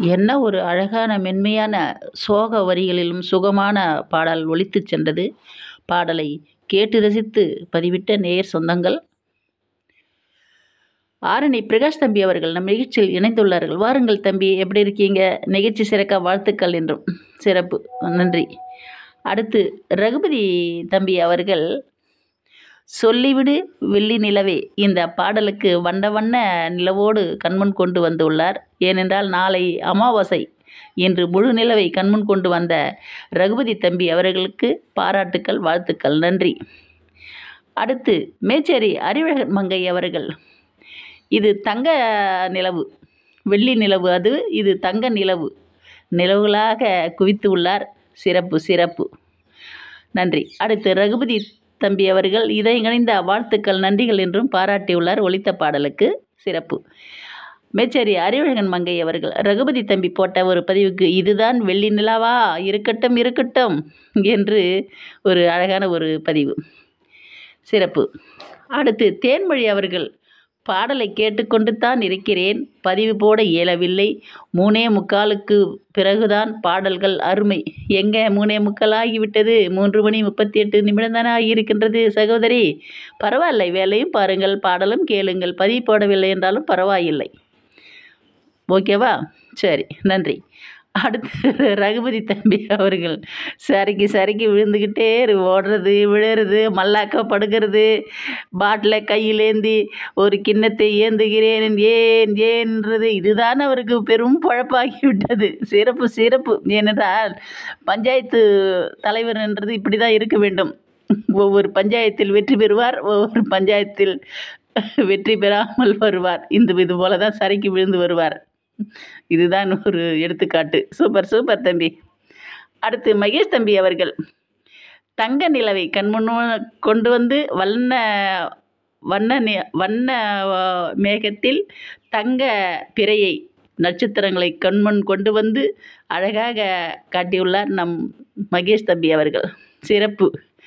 என்ன ஒரு அழகான மென்மையான சோக வரிகளிலும் சுகமான பாடல் ஒலித்துச் சென்றது பாடலை கேட்டு ரசித்து பதிவிட்ட நேயர் சொந்தங்கள் ஆரணி பிரகாஷ் தம்பி அவர்கள் நம் நிகழ்ச்சியில் இணைந்துள்ளார்கள் வாருங்கள் தம்பி எப்படி இருக்கீங்க நிகழ்ச்சி சிறக்க வாழ்த்துக்கள் என்றும் சிறப்பு நன்றி அடுத்து ரகுபதி தம்பி அவர்கள் சொல்லிவிடு வெள்ளி நிலவே இந்த பாடலுக்கு வண்ண வண்ண நிலவோடு கண்முன் கொண்டு வந்துள்ளார் ஏனென்றால் நாளை அமாவாசை இன்று முழு நிலவை கண்முன் கொண்டு வந்த ரகுபதி தம்பி அவர்களுக்கு பாராட்டுக்கள் வாழ்த்துக்கள் நன்றி அடுத்து மேச்சேரி அறிவழகன் மங்கை அவர்கள் இது தங்க நிலவு வெள்ளி நிலவு அது இது தங்க நிலவு நிலவுகளாக குவித்து உள்ளார் சிறப்பு சிறப்பு நன்றி அடுத்து ரகுபதி தம்பி அவர்கள் இதை இணைந்த வாழ்த்துக்கள் நன்றிகள் என்றும் பாராட்டியுள்ளார் ஒலித்த பாடலுக்கு சிறப்பு மேச்சேரி அறிவழகன் மங்கை அவர்கள் ரகுபதி தம்பி போட்ட ஒரு பதிவுக்கு இதுதான் வெள்ளி நிலாவா இருக்கட்டும் இருக்கட்டும் என்று ஒரு அழகான ஒரு பதிவு சிறப்பு அடுத்து தேன்மொழி அவர்கள் பாடலை கேட்டுக்கொண்டு தான் இருக்கிறேன் பதிவு போட இயலவில்லை மூணே முக்காலுக்கு பிறகுதான் பாடல்கள் அருமை எங்கே மூணே முக்கால் ஆகிவிட்டது மூன்று மணி முப்பத்தி எட்டு நிமிடம் தானே ஆகியிருக்கின்றது சகோதரி பரவாயில்லை வேலையும் பாருங்கள் பாடலும் கேளுங்கள் பதிவு போடவில்லை என்றாலும் பரவாயில்லை ஓகேவா சரி நன்றி அடுத்து ரகுபதி தம்பி அவர்கள் சரிக்கு சரிக்கு விழுந்துக்கிட்டே இரு- ஓடுறது விழுறது மல்லாக்க படுக்கிறது பாட்டிலை கையிலேந்தி ஒரு கிண்ணத்தை ஏந்துகிறேன் ஏன் ஏன்றது இதுதான் அவருக்கு பெரும் பழப்பாகி விட்டது சிறப்பு சிறப்பு ஏனென்றால் பஞ்சாயத்து தலைவர் என்றது இப்படி தான் இருக்க வேண்டும் ஒவ்வொரு பஞ்சாயத்தில் வெற்றி பெறுவார் ஒவ்வொரு பஞ்சாயத்தில் வெற்றி பெறாமல் வருவார் இந்த இது போல தான் சரிக்கு விழுந்து வருவார் இதுதான் ஒரு எடுத்துக்காட்டு சூப்பர் சூப்பர் தம்பி அடுத்து மகேஷ் தம்பி அவர்கள் தங்க நிலவை கண்முன்னு கொண்டு வந்து வண்ண வண்ண நி- வண்ண ஆ, மேகத்தில் தங்க பிறையை நட்சத்திரங்களை கண்முன் கொண்டு வந்து அழகாக காட்டியுள்ளார் நம் மகேஷ் தம்பி அவர்கள் சிறப்பு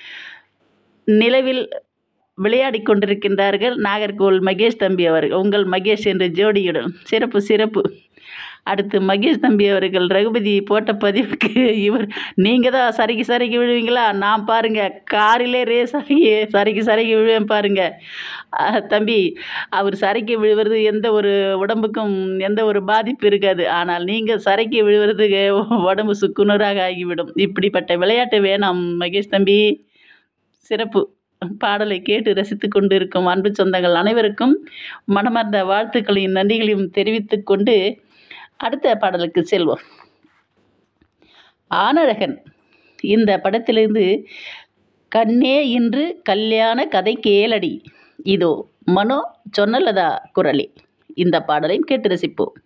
நிலவில் விளையாடி கொண்டிருக்கின்றார்கள் நாகர்கோவில் மகேஷ் தம்பி அவர்கள் உங்கள் மகேஷ் என்ற ஜோடியுடன் சிறப்பு சிறப்பு அடுத்து மகேஷ் தம்பி அவர்கள் ரகுபதி போட்ட பதிவுக்கு இவர் நீங்கள் தான் சரிக்கு சரிக்கு விழுவீங்களா நான் பாருங்க காரிலே ரேஸ் ஆகி சரிக்கு சரிக்கு விழுவேன் பாருங்க அஹ், தம்பி அவர் சரிக்கு விழுவது எந்த ஒரு உடம்புக்கும் எந்த ஒரு பாதிப்பு இருக்காது ஆனால் நீங்கள் சரிக்கு விழுவதுக்கு உடம்பு சுக்குநூறாக ஆகிவிடும் இப்படிப்பட்ட விளையாட்டு வேணாம் மகேஷ் தம்பி சிறப்பு பாடலை கேட்டு ரசித்து கொண்டிருக்கும் அன்பு சொந்தங்கள் அனைவருக்கும் மனமார்ந்த வாழ்த்துக்களையும் நன்றிகளையும் தெரிவித்துக் கொண்டு அடுத்த பாடலுக்கு செல்வோம் ஆனழகன் இந்த படத்திலிருந்து கண்ணே இன்று கல்யாண கதை கேளடி இதோ மனோ சொன்னலதா குரலில் இந்த பாடலையும் கேட்டு ரசிப்போம்